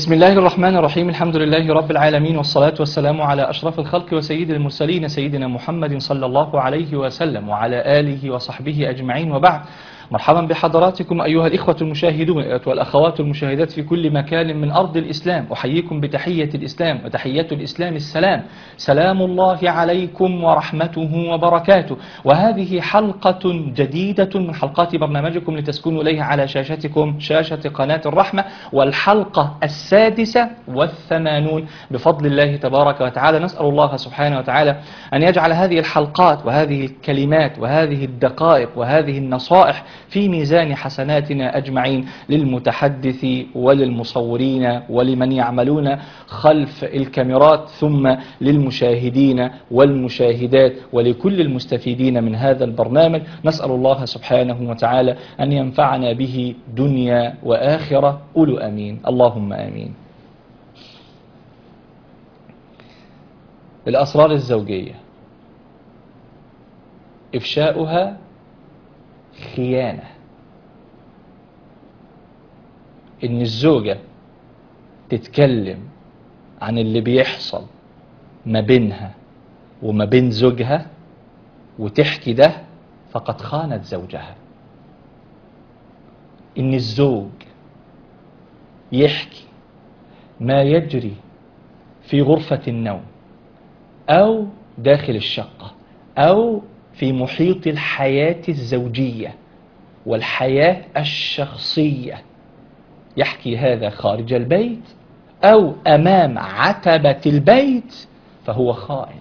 بسم الله الرحمن الرحيم الحمد لله رب العالمين والصلاة والسلام على أشرف الخلق وسيد المرسلين سيدنا محمد صلى الله عليه وسلم وعلى آله وصحبه أجمعين وبعد مرحبا بحضراتكم أيها الإخوة المشاهدون والأخوات المشاهدات في كل مكان من أرض الإسلام أحييكم بتحية الإسلام وتحية الإسلام السلام سلام الله عليكم ورحمته وبركاته وهذه حلقة جديدة من حلقات برنامجكم لتسكنوا إليها على شاشتكم شاشة قناة الرحمة والحلقة السادسة والثمانون بفضل الله تبارك وتعالى نسأل الله سبحانه وتعالى أن يجعل هذه الحلقات وهذه الكلمات وهذه الدقائق وهذه النصائح في ميزان حسناتنا أجمعين للمتحدث وللمصورين ولمن يعملون خلف الكاميرات ثم للمشاهدين والمشاهدات ولكل المستفيدين من هذا البرنامج نسأل الله سبحانه وتعالى أن ينفعنا به دنيا وآخرة قولوا أمين اللهم آمين الأسرار الزوجية إفشاؤها خيانة إن الزوجة تتكلم عن اللي بيحصل ما بينها وما بين زوجها وتحكي ده فقد خانت زوجها إن الزوج يحكي ما يجري في غرفة النوم أو داخل الشقة أو في محيط الحياة الزوجية والحياة الشخصية يحكي هذا خارج البيت أو أمام عتبة البيت فهو خائن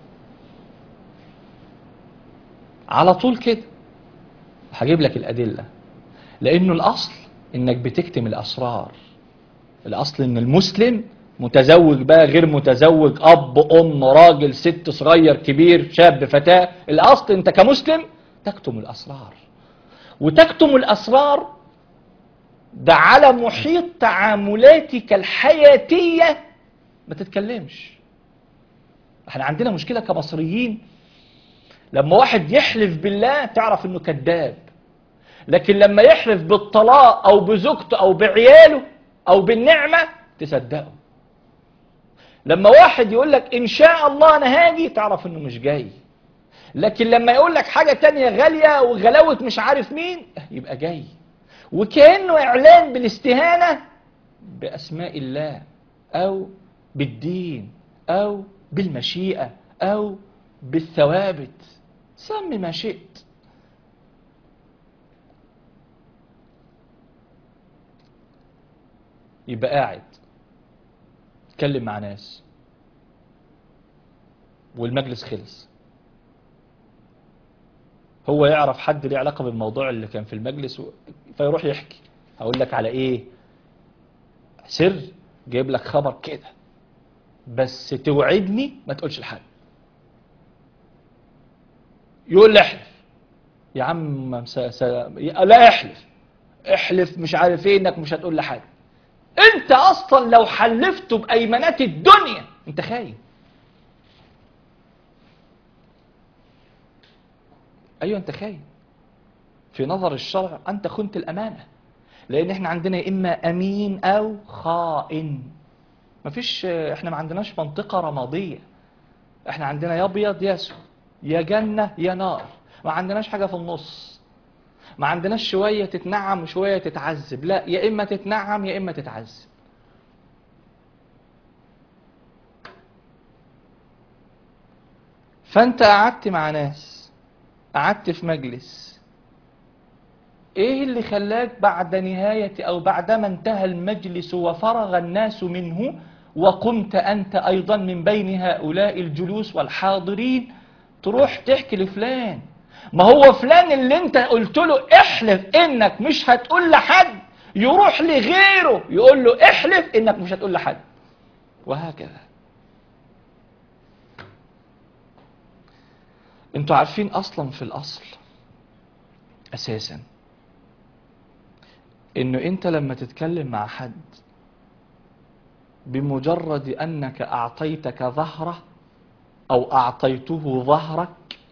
على طول كده هجيب لك الأدلة لأنه الأصل إنك بتكتم الأسرار الأصل إن المسلم متزوج بقى غير متزوج أب أم راجل ست صغير كبير شاب فتاة الأصل أنت كمسلم تكتم الأسرار وتكتم الأسرار ده على محيط تعاملاتك الحياتية ما تتكلمش احنا عندنا مشكلة كمصريين لما واحد يحلف بالله تعرف انه كذاب لكن لما يحلف بالطلاق او بزوجته او بعياله او بالنعمة تصدقه لما واحد يقول لك ان شاء الله انا هاجي تعرف انه مش جاي لكن لما يقول لك حاجة تانية غالية وغلاوة مش عارف مين يبقى جاي وكأنه اعلان بالاستهانة باسماء الله او بالدين او بالمشيئة او بالثوابت سمي ما شئت يبقى قاعد اتكلم مع ناس والمجلس خلص هو يعرف حد ليه علاقة بالموضوع اللي كان في المجلس و... فيروح يحكي هقول لك على ايه سر جايب لك خبر كده بس توعدني ما تقولش لحد يقول لي احلف يا عم مس... س... لا احلف احلف مش عارف ايه انك مش هتقول لحد انت اصلا لو حلفت بايمانات الدنيا انت خاين ايوه انت خاين في نظر الشرع انت خنت الامانه لان احنا عندنا يا اما امين او خائن مفيش احنا ما عندناش منطقه رماديه احنا عندنا يا ابيض يا اسود يا جنه يا نار ما عندناش حاجه في النص ما عندناش شويه تتنعم وشويه تتعذب لا يا اما تتنعم يا اما تتعذب فانت قعدت مع ناس قعدت في مجلس ايه اللي خلاك بعد نهاية او بعدما انتهى المجلس وفرغ الناس منه وقمت انت ايضا من بين هؤلاء الجلوس والحاضرين تروح تحكي لفلان ما هو فلان اللي انت قلت له احلف انك مش هتقول لحد يروح لغيره يقول له احلف انك مش هتقول لحد وهكذا انتوا عارفين اصلا في الاصل اساسا انه انت لما تتكلم مع حد بمجرد انك اعطيتك ظهره او اعطيته ظهرك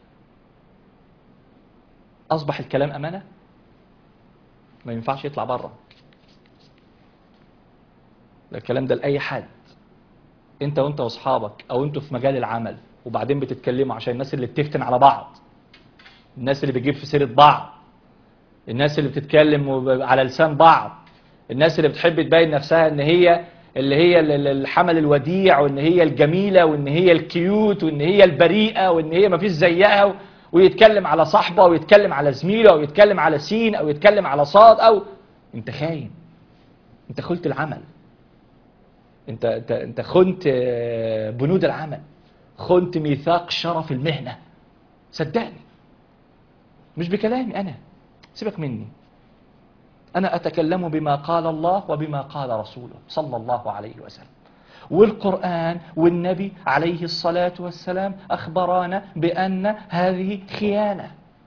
اصبح الكلام امانه ما ينفعش يطلع بره ده الكلام ده لاي حد انت وانت واصحابك او انتوا في مجال العمل وبعدين بتتكلموا عشان الناس اللي بتفتن على بعض الناس اللي بتجيب في سيره بعض الناس اللي بتتكلم وب- على لسان بعض الناس اللي بتحب تبين نفسها ان هي اللي هي ال- ال- الحمل الوديع وان هي الجميله وان هي الكيوت وان هي البريئه وان هي مفيش زيها و- ويتكلم على صاحبه ويتكلم على زميله او يتكلم على سين او يتكلم على صاد او انت خاين انت خلت العمل انت انت انت خنت آه، بنود العمل خنت ميثاق شرف المهنه صدقني مش بكلامي انا سيبك مني انا اتكلم بما قال الله وبما قال رسوله صلى الله عليه وسلم والقرآن والنبي عليه الصلاة والسلام أخبرانا بأن هذه خيانة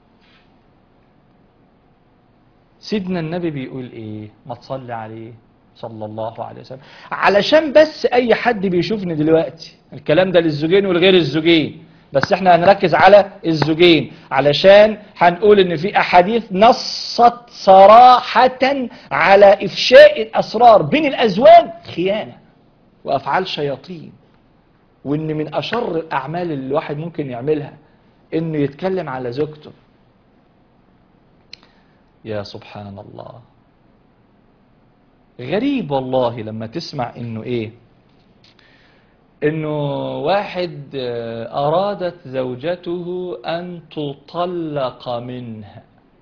سيدنا النبي بيقول إيه ما تصلي عليه صلى الله عليه وسلم علشان بس أي حد بيشوفني دلوقتي الكلام ده للزوجين والغير الزوجين بس احنا هنركز على الزوجين علشان هنقول ان في احاديث نصت صراحة على افشاء الاسرار بين الازواج خيانة وافعال شياطين وان من اشر الاعمال اللي الواحد ممكن يعملها انه يتكلم على زوجته يا سبحان الله غريب والله لما تسمع انه ايه انه واحد آه، ارادت زوجته ان تطلق منها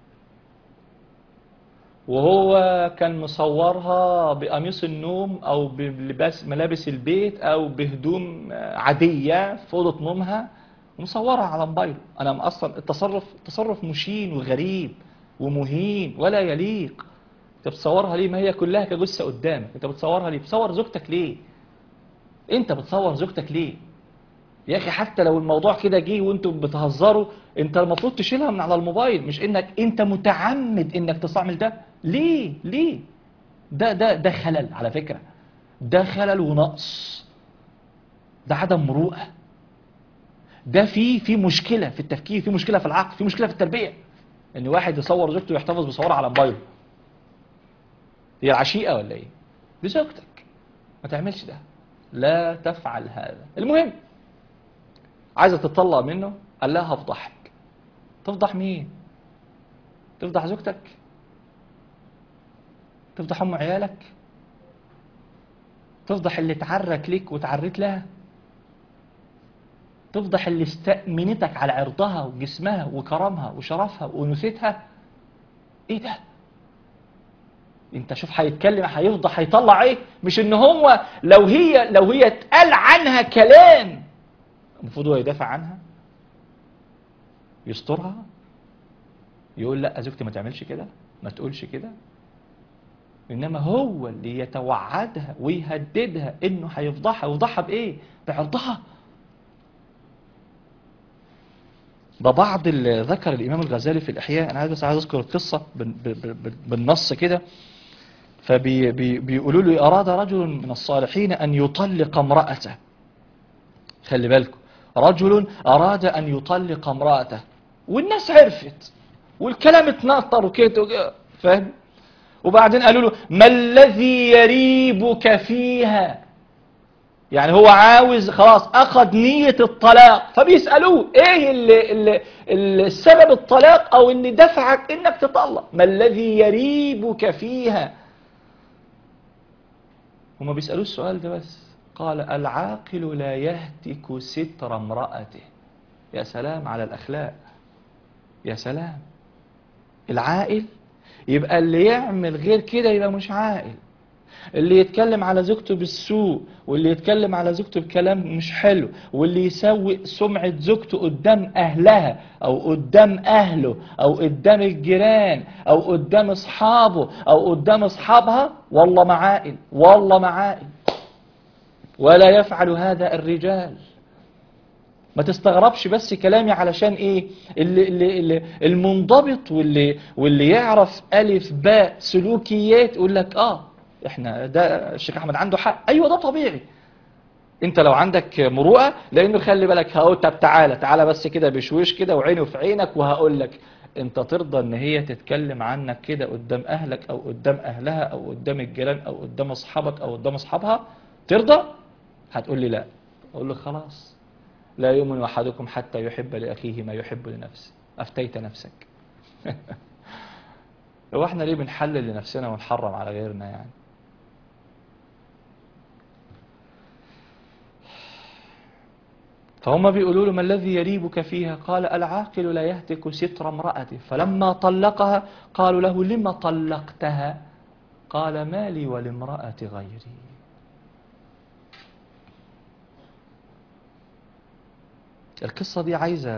وهو كان مصورها بقميص النوم او بلباس ملابس البيت او بهدوم آه، عاديه في اوضه نومها ومصورها على موبايله انا اصلا التصرف تصرف مشين وغريب ومهين ولا يليق انت بتصورها ليه ما هي كلها كجثه قدامك انت بتصورها ليه بتصور زوجتك ليه انت بتصور زوجتك ليه يا اخي حتى لو الموضوع كده جه وانتم بتهزروا انت المفروض تشيلها من على الموبايل مش انك انت متعمد انك تستعمل ده ليه ليه ده ده ده خلل على فكرة ده خلل ونقص ده عدم مروءة ده في في مشكلة في التفكير في مشكلة في العقل في مشكلة في التربية ان واحد يصور زوجته ويحتفظ بصورها على موبايله هي العشيقة ولا ايه دي زوجتك ما تعملش ده لا تفعل هذا المهم عايزة تطلق منه قال لها هفضحك تفضح مين تفضح زوجتك تفضح ام عيالك تفضح اللي اتعرك ليك وتعريت لها تفضح اللي استأمنتك على عرضها وجسمها وكرمها وشرفها وأنوثتها ايه ده انت شوف هيتكلم هيفضح هيطلع ايه مش ان هو لو هي لو هي اتقال عنها كلام المفروض هو يدافع عنها يسترها يقول لا زوجتي ما تعملش كده ما تقولش كده انما هو اللي يتوعدها ويهددها انه هيفضحها يفضحها بايه بعرضها ده بعض اللي ذكر الامام الغزالي في الاحياء انا عايز بس عايز اذكر القصه بال- بال- بال- بالنص كده فبيقولوا له اراد رجل من الصالحين ان يطلق امراته خلي بالكم رجل اراد ان يطلق امراته والناس عرفت والكلام اتنطر وكده فاهم وبعدين قالوا له ما الذي يريبك فيها يعني هو عاوز خلاص اخذ نية الطلاق فبيسألوه ايه اللي, اللي, اللي السبب الطلاق او اللي دفعك انك تطلق ما الذي يريبك فيها هما بيسألوه السؤال ده بس قال العاقل لا يهتك ستر امرأته يا سلام على الأخلاق يا سلام العاقل يبقى اللي يعمل غير كده يبقى مش عاقل اللي يتكلم على زوجته بالسوء واللي يتكلم على زوجته بكلام مش حلو واللي يسوء سمعة زوجته قدام أهلها أو قدام أهله أو قدام الجيران أو قدام أصحابه أو قدام أصحابها والله ما عاقل والله ما عاقل ولا يفعل هذا الرجال ما تستغربش بس كلامي علشان ايه اللي اللي اللي المنضبط واللي واللي يعرف الف باء سلوكيات يقول لك اه احنا ده الشيخ احمد عنده حق ايوه ده طبيعي انت لو عندك مروءه لانه خلي بالك هقول طب تعالى تعالى بس كده بشويش كده وعيني في عينك وهقول لك انت ترضى ان هي تتكلم عنك كده قدام اهلك او قدام اهلها او قدام الجيران او قدام اصحابك او قدام اصحابها ترضى هتقول لي لا اقول له خلاص لا يؤمن احدكم حتى يحب لاخيه ما يحب لنفسه افتيت نفسك هو احنا ليه بنحلل لنفسنا ونحرم على غيرنا يعني فهم بيقولوا له ما الذي يريبك فيها قال العاقل لا يهتك ستر امرأته فلما طلقها قالوا له لما طلقتها قال ما لي ولامرأة غيري القصة دي عايزة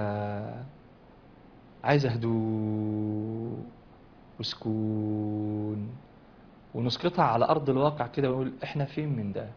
عايزة هدوء وسكون ونسقطها على أرض الواقع كده ونقول إحنا فين من ده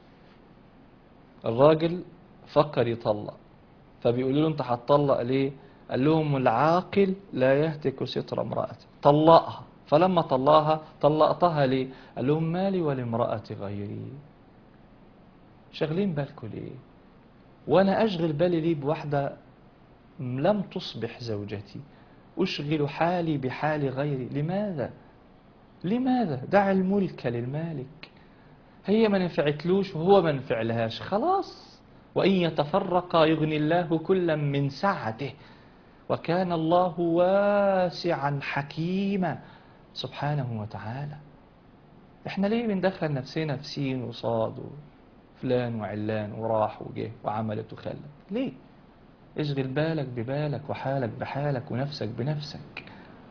الراجل فكر يطلق فبيقولوا له أنت هتطلق ليه قال لهم العاقل لا يهتك ستر امرأته طلقها فلما طلقها طلقتها ليه قال لهم مالي ولامرأة غيري شغلين بالكم ليه وانا اشغل بالي ليه بواحدة لم تصبح زوجتي اشغل حالي بحال غيري لماذا لماذا دع الملك للمالك هي ما نفعتلوش وهو ما نفعلهاش خلاص وإن يتفرقا يغني الله كلا من سعته وكان الله واسعا حكيما سبحانه وتعالى احنا ليه بندخل نفسنا في سين وصاد وفلان وعلان وراح وجه وعملت وخلت ليه اشغل بالك ببالك وحالك بحالك ونفسك بنفسك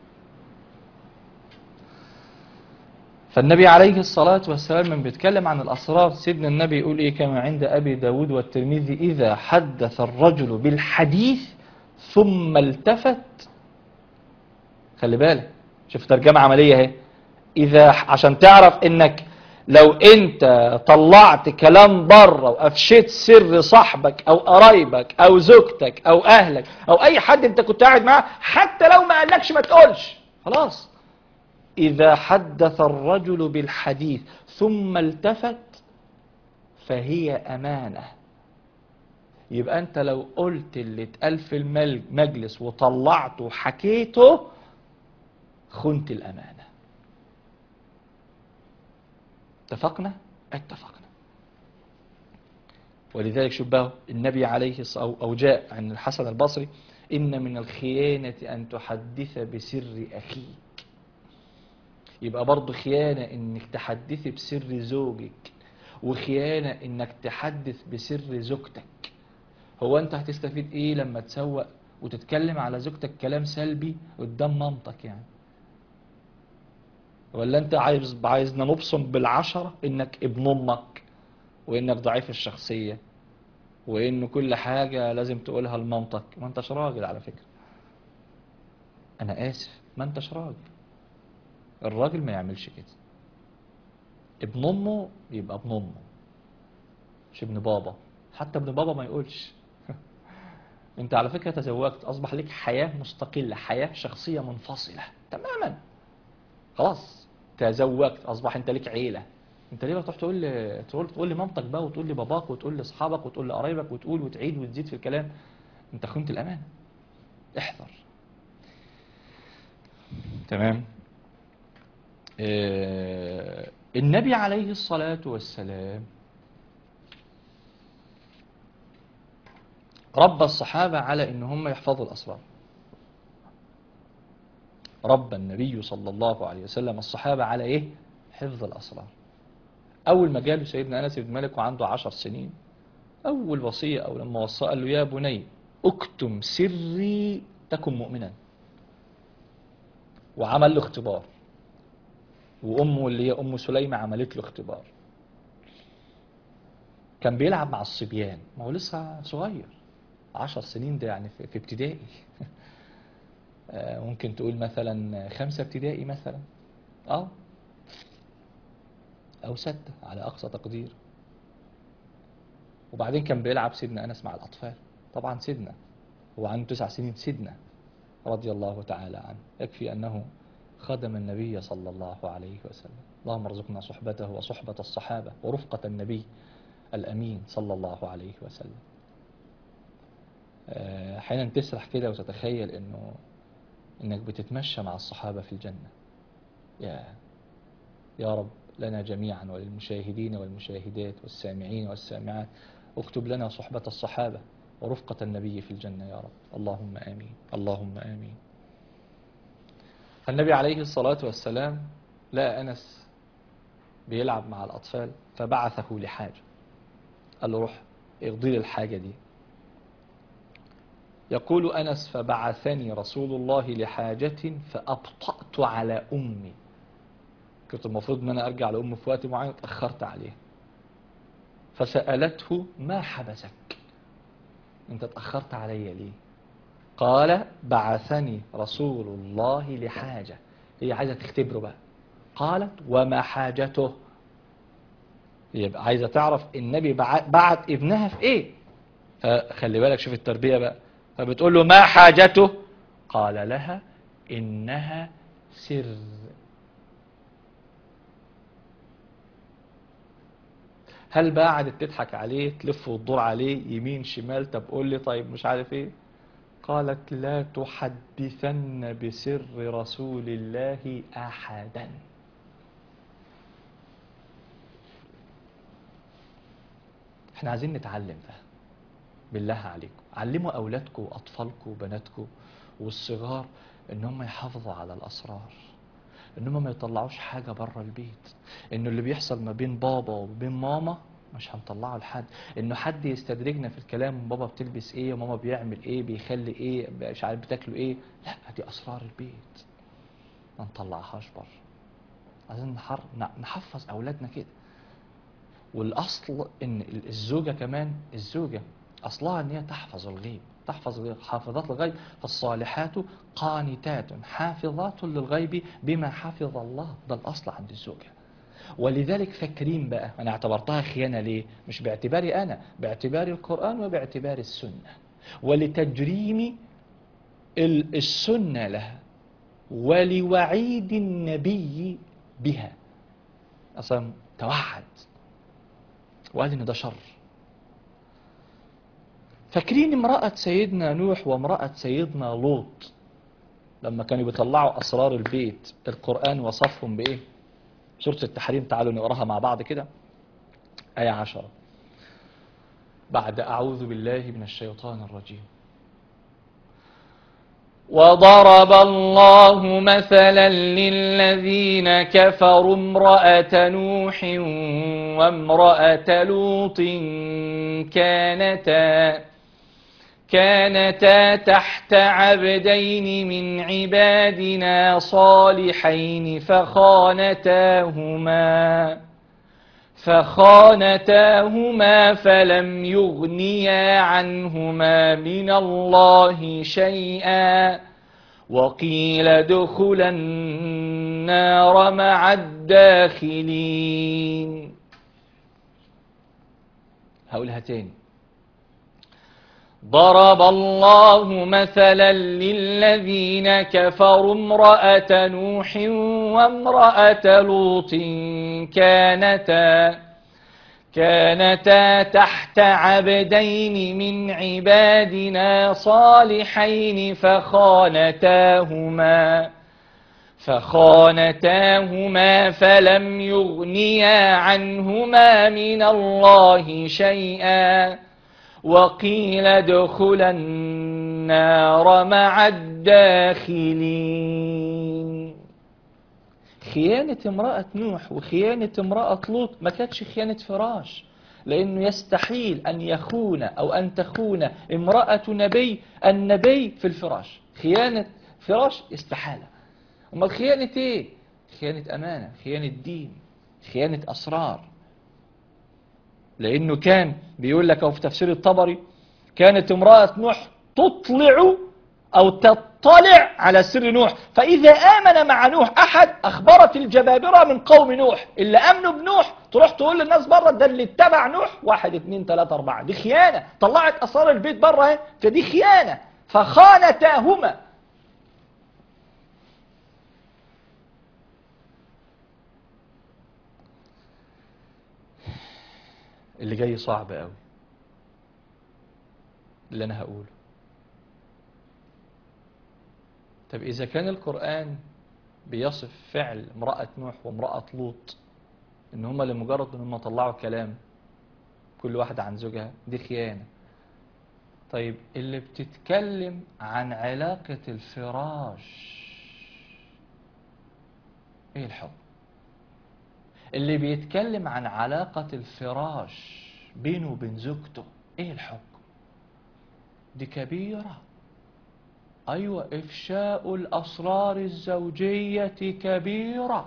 فالنبي عليه الصلاة والسلام من بيتكلم عن الأسرار سيدنا النبي يقول إيه كما عند أبي داود والترمذي إذا حدث الرجل بالحديث ثم التفت خلي بالك شوف ترجمة عملية اهي إذا عشان تعرف إنك لو أنت طلعت كلام بره وأفشيت سر صاحبك أو قرايبك أو زوجتك أو أهلك أو أي حد أنت كنت قاعد معاه حتى لو ما قالكش ما تقولش خلاص إذا حدث الرجل بالحديث ثم التفت فهي أمانة يبقى أنت لو قلت اللي اتقال في المجلس وطلعته وحكيته خنت الأمانة اتفقنا؟ اتفقنا ولذلك شوف بقى النبي عليه الصلاة أو جاء عن الحسن البصري إن من الخيانة أن تحدث بسر أخيك يبقى برضه خيانة انك تحدثي بسر زوجك وخيانة انك تحدث بسر زوجتك هو انت هتستفيد ايه لما تسوق وتتكلم على زوجتك كلام سلبي قدام مامتك يعني ولا انت عايز عايزنا نبصم بالعشرة انك ابن امك وانك ضعيف الشخصية وان كل حاجة لازم تقولها لمامتك ما انتش راجل على فكرة انا اسف ما انتش راجل الراجل ما يعملش كده ابن امه يبقى ابن امه مش ابن بابا حتى ابن بابا ما يقولش انت على فكرة تزوجت اصبح لك حياة مستقلة حياة شخصية منفصلة تماما خلاص تزوجت اصبح انت لك عيلة انت ليه بتروح تقول لي تقول تقول لي مامتك بقى وتقول لي باباك وتقول لاصحابك وتقول لقرايبك وتقول وتعيد وتزيد في الكلام انت خنت الامان احذر تمام آه، النبي عليه الصلاة والسلام ربى الصحابة على ان هم يحفظوا الأسرار ربى النبي صلى الله عليه وسلم الصحابة على ايه حفظ الأسرار أول ما جاله سيدنا أنس بن مالك وعنده عشر سنين أول وصية أو لما وصى قال له يا بني اكتم سري تكن مؤمنا وعمل له اختبار وامه اللي هي ام سليمة عملت له اختبار كان بيلعب مع الصبيان ما هو لسه صغير عشر سنين ده يعني في في ابتدائي آه، ممكن تقول مثلا خمسة ابتدائي مثلا اه او ستة على اقصى تقدير وبعدين كان بيلعب سيدنا انس مع الاطفال طبعا سيدنا هو عنده تسع سنين سيدنا رضي الله تعالى عنه يكفي انه خدم النبي صلى الله عليه وسلم اللهم ارزقنا صحبته وصحبة الصحابة ورفقة النبي الأمين صلى الله عليه وسلم آه، أحيانا تسرح كده وتتخيل أنه انك بتتمشى مع الصحابة في الجنة يا يا رب لنا جميعا وللمشاهدين والمشاهدات والسامعين والسامعات اكتب لنا صحبة الصحابة ورفقة النبي في الجنة يا رب اللهم آمين اللهم آمين النبي عليه الصلاة والسلام لقى أنس بيلعب مع الأطفال فبعثه لحاجة قال له روح اقضي لي الحاجة دي يقول أنس فبعثني رسول الله لحاجة فأبطأت على أمي كنت المفروض ان انا ارجع لامي في وقت معين اتاخرت عليه فسالته ما حبسك انت اتاخرت علي ليه قال بعثني رسول الله لحاجه هي عايزه تختبره بقى قالت وما حاجته يبقى عايزه تعرف النبي بع- بعت ابنها في ايه فخلي بالك شوف التربيه بقى فبتقول له ما حاجته قال لها انها سر هل بقى قعدت تضحك عليه تلف وتدور عليه يمين شمال طب قول لي طيب مش عارف ايه قالت لا تحدثن بسر رسول الله احدا احنا عايزين نتعلم ده بالله عليكم علموا اولادكم واطفالكم وبناتكم والصغار ان هم يحافظوا على الاسرار ان هم ما يطلعوش حاجه بره البيت انه اللي بيحصل ما بين بابا وبين ماما مش هنطلعه لحد انه حد يستدرجنا في الكلام بابا بتلبس ايه وماما بيعمل ايه بيخلي ايه مش عارف بتاكلوا ايه لا دي اسرار البيت ما نطلعهاش بره عايزين نحر... نحفظ اولادنا كده والاصل ان الزوجه كمان الزوجه اصلها ان هي تحفظ الغيب تحفظ الغيب حافظات الغيب فالصالحات قانتات حافظات للغيب بما حفظ الله ده الاصل عند الزوجه ولذلك فاكرين بقى انا اعتبرتها خيانه ليه مش باعتباري انا باعتبار القران وباعتبار السنه ولتجريم ال- السنه لها ولوعيد النبي بها اصلا توعد وقال ان ده شر فاكرين امرأة سيدنا نوح وامرأة سيدنا لوط لما كانوا بيطلعوا أسرار البيت القرآن وصفهم بإيه سورة التحريم تعالوا نقراها مع بعض كده آية عشرة بعد أعوذ بالله من الشيطان الرجيم وضرب الله مثلا للذين كفروا امرأة نوح وامرأة لوط كانتا كانتا تحت عبدين من عبادنا صالحين فخانتاهما فخانتاهما فلم يغنيا عنهما من الله شيئا وقيل ادخلا النار مع الداخلين هقولها تاني ضرب الله مثلا للذين كفروا امرأة نوح وامرأة لوط كانتا كانتا تحت عبدين من عبادنا صالحين فخانتاهما فخانتاهما فلم يغنيا عنهما من الله شيئا وقيل ادخلا النار مع الداخلين خيانة امرأة نوح وخيانة امرأة لوط ما كانتش خيانة فراش لأنه يستحيل أن يخون أو أن تخون امرأة نبي النبي في الفراش خيانة فراش استحالة أما خيانة إيه؟ خيانة أمانة خيانة دين خيانة أسرار لأنه كان بيقول لك أو في تفسير الطبري كانت امرأة نوح تطلع أو تطلع على سر نوح فإذا آمن مع نوح أحد أخبرت الجبابرة من قوم نوح اللي آمنوا بنوح تروح تقول للناس بره ده اللي اتبع نوح واحد اتنين تلاتة أربعة دي خيانة طلعت أسرار البيت بره اهي فدي خيانة فخانتاهما اللي جاي صعب قوي اللي انا هقوله طب إذا كان القرآن بيصف فعل امرأة نوح وامرأة لوط إن هما لمجرد إن هما طلعوا كلام كل واحدة عن زوجها دي خيانة طيب اللي بتتكلم عن علاقة الفراش ايه الحكم اللي بيتكلم عن علاقة الفراش بينه وبين زوجته ايه الحكم دي كبيرة ايوه افشاء الاسرار الزوجية كبيرة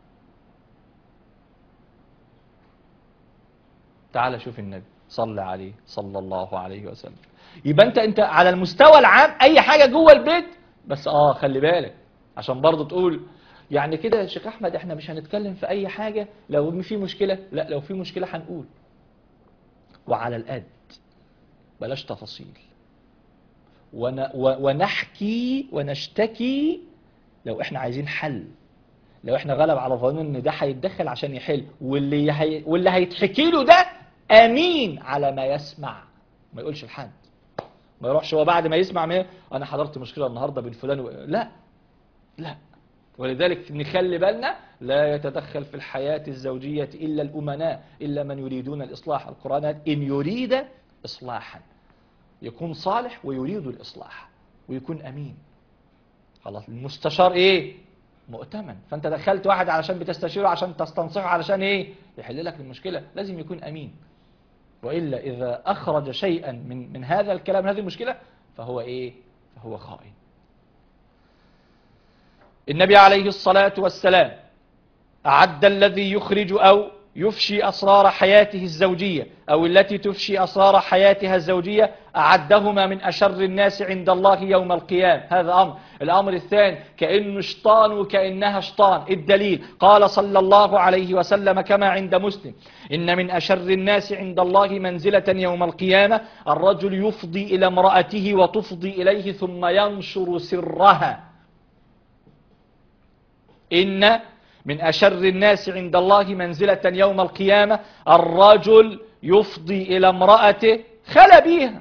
تعال شوف النبي صلى عليه صلى الله عليه وسلم يبقى انت انت على المستوى العام اي حاجة جوه البيت بس اه خلي بالك عشان برضه تقول يعني كده يا شيخ احمد احنا مش هنتكلم في اي حاجة لو في مشكلة لا لو في مشكلة هنقول وعلى القد بلاش تفاصيل ون و- ونحكي ونشتكي لو احنا عايزين حل لو احنا غلب على ظننا ان ده هيتدخل عشان يحل واللي هي واللي هيتحكي له ده امين على ما يسمع ما يقولش لحد ما يروحش هو بعد ما يسمع ما انا حضرت مشكله النهارده بين فلان و... لا لا ولذلك نخلي بالنا لا يتدخل في الحياة الزوجية إلا الأمناء إلا من يريدون الإصلاح القرآن قال إن يريد إصلاحا يكون صالح ويريد الإصلاح ويكون أمين خلاص المستشار إيه مؤتمن فأنت دخلت واحد علشان بتستشيره عشان تستنصحه علشان إيه يحل لك المشكلة لازم يكون أمين وإلا إذا أخرج شيئا من من هذا الكلام هذه المشكلة فهو إيه فهو خائن النبي عليه الصلاة والسلام أعد الذي يخرج أو يفشي أسرار حياته الزوجية أو التي تفشي أسرار حياتها الزوجية أعدهما من أشر الناس عند الله يوم القيامة هذا أمر الأمر الثاني كأنه شطان وكأنها شطان الدليل قال صلى الله عليه وسلم كما عند مسلم إن من أشر الناس عند الله منزلة يوم القيامة الرجل يفضي إلى امرأته وتفضي إليه ثم ينشر سرها إن من أشر الناس عند الله منزلة يوم القيامة الرجل يفضي إلى امرأته خلى بيها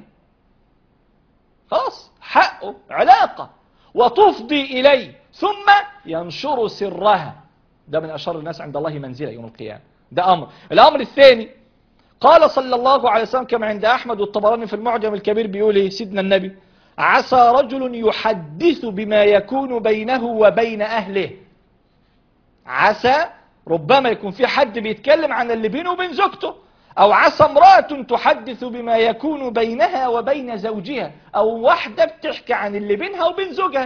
خلاص حقه علاقة وتفضي إليه ثم ينشر سرها ده من أشر الناس عند الله منزلة يوم القيامة ده أمر الأمر الثاني قال صلى الله عليه وسلم كما عند أحمد والطبراني في المعجم الكبير بيقول إيه سيدنا النبي عسى رجل يحدث بما يكون بينه وبين أهله عسى ربما يكون في حد بيتكلم عن اللي بينه وبين زوجته أو عسى امرأة تحدث بما يكون بينها وبين زوجها أو واحدة بتحكي عن اللي بينها وبين زوجها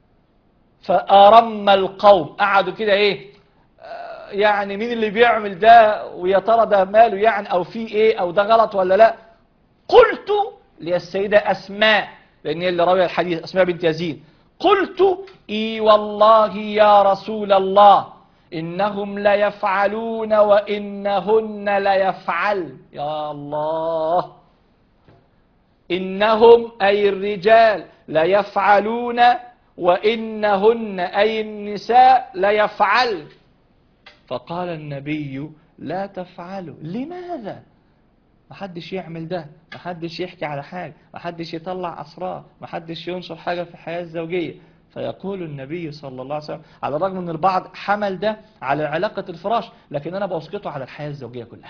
فأرم القوم قعدوا كده إيه آه، يعني مين اللي بيعمل ده ويا ترى ده ماله يعني أو في إيه أو ده غلط ولا لا قلت للسيدة أسماء لأن هي اللي راوية الحديث أسماء بنت يزيد قلت إي والله يا رسول الله إنهم ليفعلون وإنهن ليفعل يا الله إنهم أي الرجال ليفعلون وإنهن أي النساء ليفعل فقال النبي لا تفعلوا لماذا محدش يعمل ده محدش يحكي على حاجة محدش يطلع أسرار محدش ينشر حاجة في الحياة الزوجية فيقول النبي صلى الله عليه وسلم على الرغم ان البعض حمل ده على علاقة الفراش لكن انا بسقطه على الحياة الزوجية كلها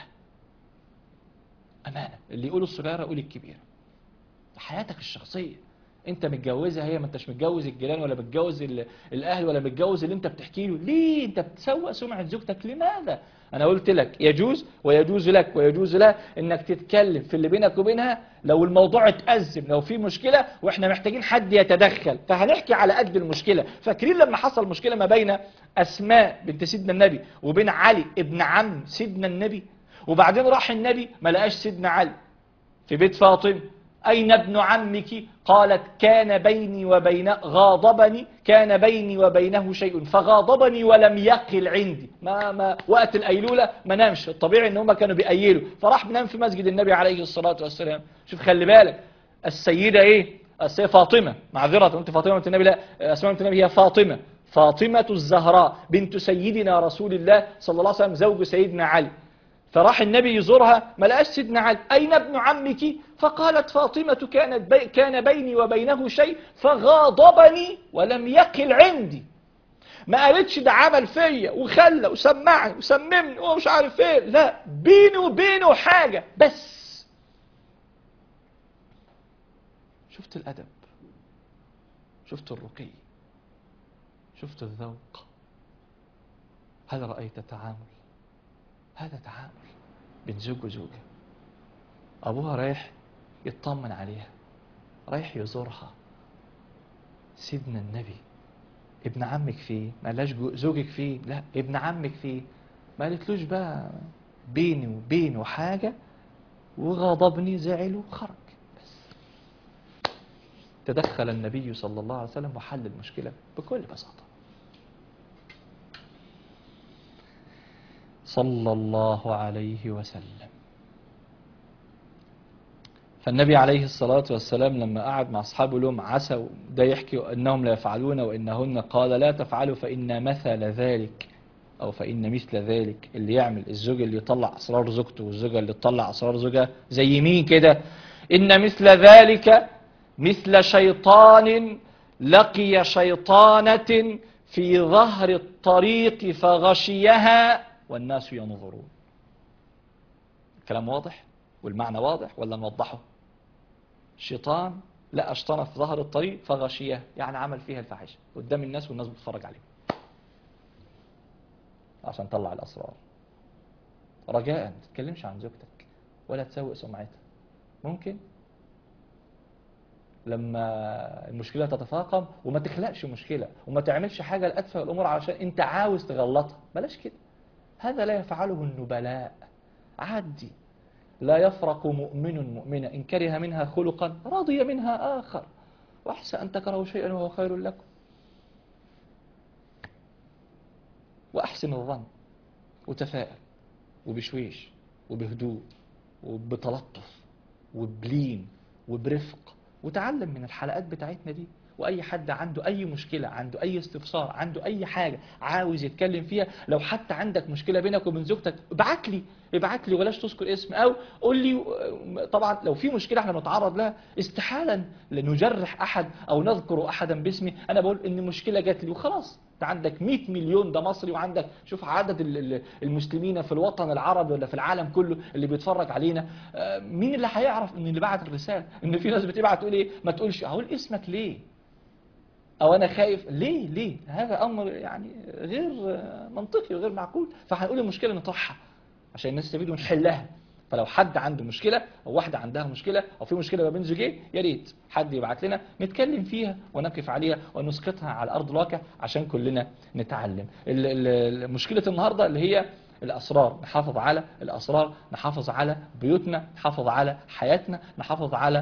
امانة اللي يقول الصغيرة يقول الكبيرة حياتك الشخصية انت متجوزها هي ما انتش متجوز الجيران ولا متجوز ال- الاهل ولا متجوز اللي انت بتحكي له ليه انت بتسوء سمعة زوجتك لماذا انا قلت لك يجوز ويجوز لك ويجوز لها انك تتكلم في اللي بينك وبينها لو الموضوع اتأزم لو في مشكلة واحنا محتاجين حد يتدخل فهنحكي على قد المشكلة فاكرين لما حصل مشكلة ما بين اسماء بنت سيدنا النبي وبين علي ابن عم سيدنا النبي وبعدين راح النبي ما لقاش سيدنا علي في بيت فاطمة أين ابن عمك قالت كان بيني وبين غاضبني كان بيني وبينه شيء فغاضبني ولم يقل عندي ما ما وقت الأيلولة ما نامش الطبيعي ان هم كانوا بيأيلوا فراح نام في مسجد النبي عليه الصلاة والسلام شوف خلي بالك السيدة ايه السيدة فاطمة معذرة انت فاطمة بنت النبي لا اسمها بنت النبي هي فاطمة فاطمة الزهراء بنت سيدنا رسول الله صلى الله عليه وسلم زوج سيدنا علي فراح النبي يزورها ما لقاش سيدنا علي أين ابن عمك فقالت فاطمة كانت بي كان بيني وبينه شيء فغاضبني ولم يقل عندي ما قالتش ده عمل فيا وخلى وسمعني وسممني ومش عارف ايه لا بيني وبينه حاجة بس شفت الأدب شفت الرقي شفت الذوق هل رأيت تعامل هذا تعامل بين زوج وزوجة أبوها رايح يطمن عليها رايح يزورها سيدنا النبي ابن عمك فيه ما قالهاش جو- زوجك فيه لا ابن عمك فيه ما قالتلوش بقى بيني وبينه حاجة وغضبني زعل وخرج بس تدخل النبي صلى الله عليه وسلم وحل المشكلة بكل بساطة صلى الله عليه وسلم فالنبي عليه الصلاة والسلام لما قعد مع أصحابه لهم عسى ده يحكي أنهم لا يفعلون وإنهن قال لا تفعلوا فإن مثل ذلك أو فإن مثل ذلك اللي يعمل الزوج اللي يطلع أسرار زوجته والزوجة اللي تطلع أسرار زوجها زي مين كده إن مثل ذلك مثل شيطان لقي شيطانة في ظهر الطريق فغشيها والناس ينظرون الكلام واضح والمعنى واضح ولا نوضحه الشيطان لقى شيطانة في ظهر الطريق فغشيها يعني عمل فيها الفاحشة قدام الناس والناس بتتفرج عليه عشان طلع الأسرار رجاء ما تتكلمش عن زوجتك ولا تسوء سمعتها ممكن لما المشكلة تتفاقم وما تخلقش مشكلة وما تعملش حاجة لأتفه الأمور علشان أنت عاوز تغلطها بلاش كده هذا لا يفعله النبلاء عدي لا يفرق مؤمن مؤمنة إن كره منها خلقا رضي منها آخر وأحسى أن تكرهوا شيئا وهو خير لكم وأحسن الظن وتفائل وبشويش وبهدوء وبتلطف وبلين وبرفق وتعلم من الحلقات بتاعتنا دي واي حد عنده اي مشكله عنده اي استفسار عنده اي حاجه عاوز يتكلم فيها لو حتى عندك مشكله بينك وبين زوجتك ابعت لي ابعت لي ولاش تذكر اسم او قول لي طبعا لو في مشكله احنا بنتعرض لها استحالا لنجرح احد او نذكر احدا باسمه انا بقول ان مشكله جات لي وخلاص انت عندك 100 مليون ده مصري وعندك شوف عدد ال- ال- المسلمين في الوطن العربي ولا في العالم كله اللي بيتفرج علينا آه، مين اللي هيعرف ان اللي بعت الرساله ان في ناس بتبعت تقول ايه ما تقولش هقول اسمك ليه او انا خايف ليه ليه هذا امر يعني غير آه، منطقي وغير معقول فهنقول المشكله نطرحها عشان الناس تستفيد ونحلها فلو حد عنده مشكلة أو واحدة عندها مشكلة أو في مشكلة ما بين زوجين يا ريت حد يبعت لنا نتكلم فيها ونقف عليها ونسقطها على أرض الواقع عشان كلنا نتعلم ال- ال- ال- مشكلة النهاردة اللي هي الأسرار نحافظ على الأسرار نحافظ على بيوتنا نحافظ على حياتنا نحافظ على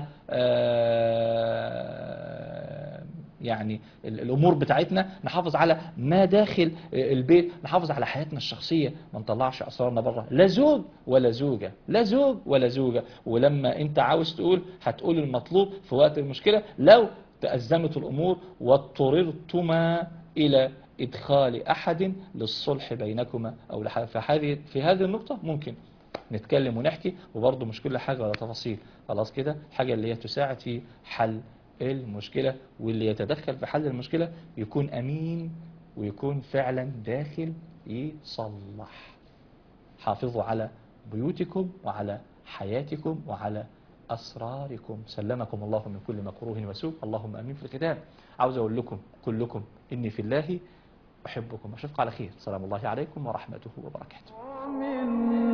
آه، يعني ال- الامور بتاعتنا نحافظ على ما داخل البيت نحافظ على حياتنا الشخصيه ما نطلعش اسرارنا بره لا زوج ولا زوجه لا زوج ولا زوجه ولما انت عاوز تقول هتقول المطلوب في وقت المشكله لو تأزمت الامور واضطررتما الى ادخال احد للصلح بينكما او لح- في هذه في هذه النقطه ممكن نتكلم ونحكي وبرضه مش كل حاجة ولا تفاصيل خلاص كده حاجة اللي هي تساعد في حل المشكلة واللي يتدخل في حل المشكلة يكون أمين ويكون فعلا داخل يصلح حافظوا على بيوتكم وعلى حياتكم وعلى أسراركم سلمكم الله من كل مكروه وسوء اللهم أمين في الختام عاوز أقول لكم كلكم إني في الله أحبكم أشوفكم على خير سلام الله عليكم ورحمته وبركاته من